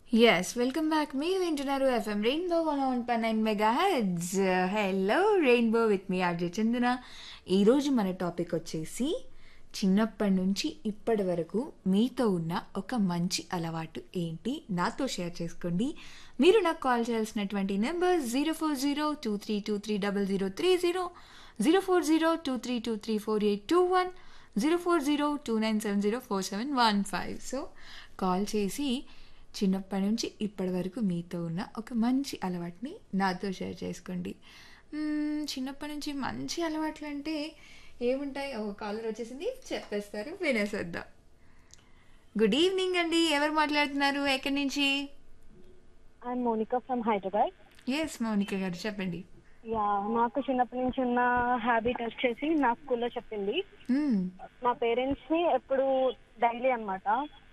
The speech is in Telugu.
ఎస్ వెల్కమ్ బ్యాక్ మీరు వింటున్నారు FM rainbow one one per nine megahertz hello rainbow with me R J Chandana ఈరోజు మన టాపిక్ వచ్చేసి చిన్నప్పటి నుంచి ఇప్పటి వరకు మీతో ఉన్న ఒక మంచి అలవాటు ఏంటి నాతో షేర్ చేసుకోండి మీరు నాకు కాల్ చేయాల్సినటువంటి number zero four zero two three two three double zero three zero zero four zero two three two three four eight two one zero four zero two nine seven zero four seven one five so call చేసి చిన్నప్పటి నుంచి ఇప్పటి వరకు మీతో ఉన్న ఒక మంచి అలవాటుని నాతో షేర్ చేసుకోండి మ్మ్, చిన్నప్పటి నుంచి మంచి అలవాట్లు అంటే ఏముంటాయి ఒక కాలర్ వచ్చేసింది చెప్పేస్తారు వినేసేద్దాం గుడ్ ఈవినింగ్ అండి ఎవరు మాట్లాడుతున్నారు ఎక్కడి నుంచి I'm Monika from Hyderabad yes Mounika గారు చెప్పండి యా నాకు చిన్నప్పటి నుంచి ఉన్న హ్యాబిట్ వచ్చేసి నా స్కూల్లో చెప్పింది మ్మ్, మా పేరెంట్స్ ని ఎప్పుడు డైలీ అన్నమాట